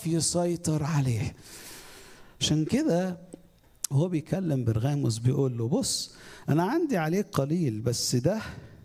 يعرف يسيطر عليه عشان كده هو بيكلم برغاموس بيقول له بص انا عندي عليك قليل بس ده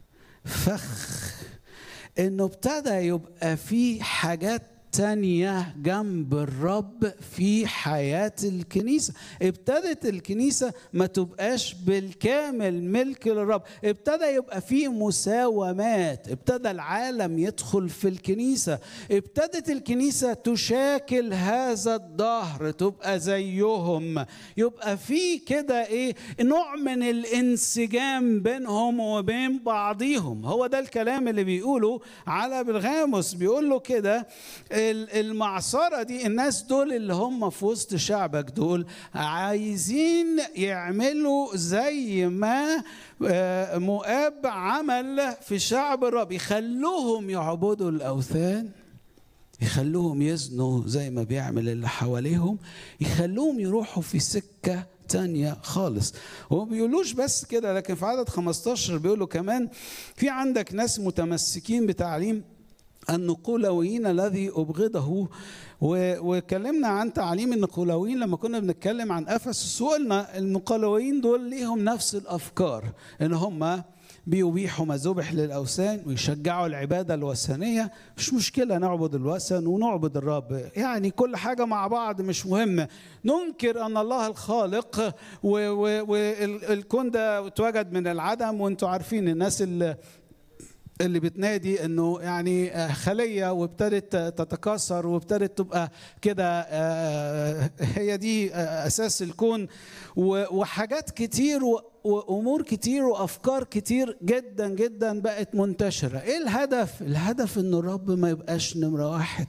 فخ انه ابتدى يبقى في حاجات تانية جنب الرب في حياة الكنيسة ابتدت الكنيسة ما تبقاش بالكامل ملك للرب ابتدى يبقى في مساومات ابتدى العالم يدخل في الكنيسة ابتدت الكنيسة تشاكل هذا الظهر تبقى زيهم يبقى في كده ايه نوع من الانسجام بينهم وبين بعضيهم هو ده الكلام اللي بيقوله على بالغاموس بيقول له كده المعصرة دي الناس دول اللي هم في وسط شعبك دول عايزين يعملوا زي ما مؤاب عمل في شعب الرب يخلوهم يعبدوا الأوثان يخلوهم يزنوا زي ما بيعمل اللي حواليهم يخلوهم يروحوا في سكة تانية خالص هو بيقولوش بس كده لكن في عدد 15 بيقولوا كمان في عندك ناس متمسكين بتعليم النقولويين الذي أبغضه وكلمنا عن تعليم النقولويين لما كنا بنتكلم عن أفسس وقلنا النقولويين دول ليهم نفس الأفكار إن هم بيبيحوا ما ذبح للأوثان ويشجعوا العبادة الوثنية مش مشكلة نعبد الوثن ونعبد الرب يعني كل حاجة مع بعض مش مهمة ننكر أن الله الخالق والكون ده اتوجد من العدم وانتوا عارفين الناس اللي اللي بتنادي انه يعني خليه وابتدت تتكاثر وابتدت تبقى كده هي دي اساس الكون وحاجات كتير وامور كتير وافكار كتير جدا جدا بقت منتشره ايه الهدف الهدف ان الرب ما يبقاش نمره واحد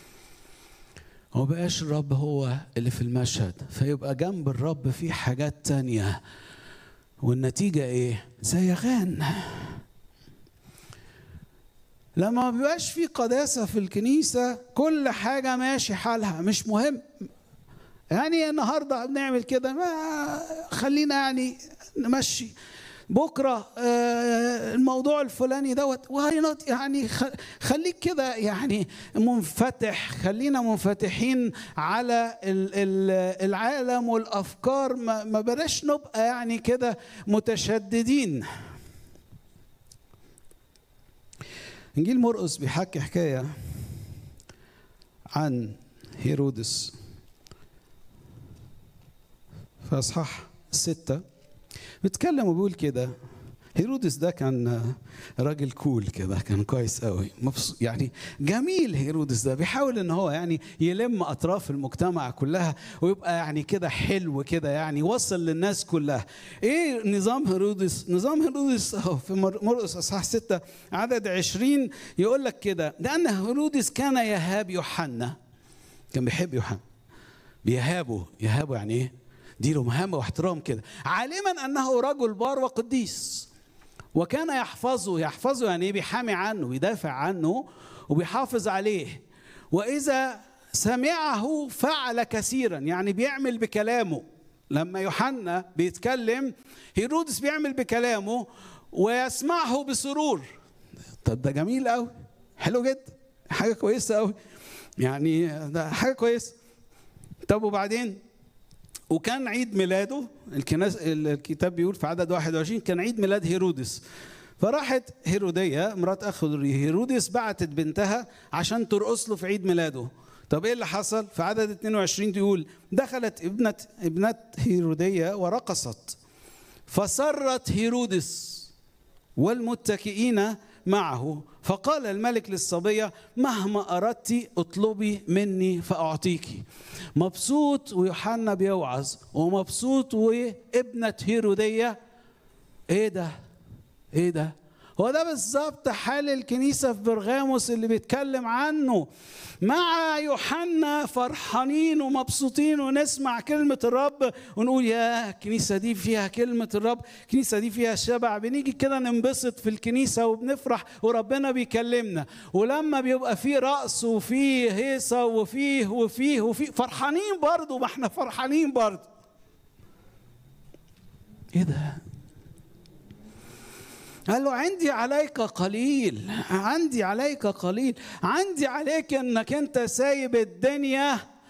هو بقاش الرب هو اللي في المشهد فيبقى جنب الرب في حاجات تانية والنتيجة ايه زيغان لما ما بيبقاش في قداسة في الكنيسة كل حاجة ماشي حالها مش مهم يعني النهاردة بنعمل كده ما خلينا يعني نمشي بكرة الموضوع الفلاني دوت واي نوت يعني خليك كده يعني منفتح خلينا منفتحين على العالم والأفكار ما بلاش نبقى يعني كده متشددين انجيل مرقس بيحكي حكايه عن هيرودس في اصحاح ستة بيتكلم وبيقول كده هيرودس ده كان راجل كول كده كان كويس قوي مبسوط يعني جميل هيرودس ده بيحاول ان هو يعني يلم اطراف المجتمع كلها ويبقى يعني كده حلو كده يعني وصل للناس كلها ايه نظام هيرودس نظام هيرودس في مرقس اصحاح 6 عدد 20 يقول لك كده لان هيرودس كان يهاب يوحنا كان بيحب يوحنا بيهابه يهابه يعني ايه ديله مهامه واحترام كده عالما انه رجل بار وقديس وكان يحفظه يحفظه يعني ايه بيحامي عنه ويدافع عنه وبيحافظ عليه واذا سمعه فعل كثيرا يعني بيعمل بكلامه لما يوحنا بيتكلم هيرودس بيعمل بكلامه ويسمعه بسرور طب ده جميل قوي حلو جدا حاجه كويسه قوي يعني ده حاجه كويسه طب وبعدين وكان عيد ميلاده الكناس الكتاب بيقول في عدد 21 كان عيد ميلاد هيرودس فراحت هيرودية مرات أخو هيرودس بعتت بنتها عشان ترقص له في عيد ميلاده طب ايه اللي حصل في عدد 22 تقول دخلت ابنة ابنة هيرودية ورقصت فسرت هيرودس والمتكئين معه فقال الملك للصبية مهما أردت اطلبي مني فأعطيك مبسوط ويوحنا بيوعظ ومبسوط وابنة هيرودية ايه ده ايه ده هو ده بالظبط حال الكنيسة في برغاموس اللي بيتكلم عنه مع يوحنا فرحانين ومبسوطين ونسمع كلمة الرب ونقول يا الكنيسة دي فيها كلمة الرب الكنيسة دي فيها شبع بنيجي كده ننبسط في الكنيسة وبنفرح وربنا بيكلمنا ولما بيبقى فيه رقص وفيه هيصة وفيه وفيه وفيه فرحانين برضه ما احنا فرحانين برضه ايه ده قال له عندي عليك قليل عندي عليك قليل عندي عليك انك انت سايب الدنيا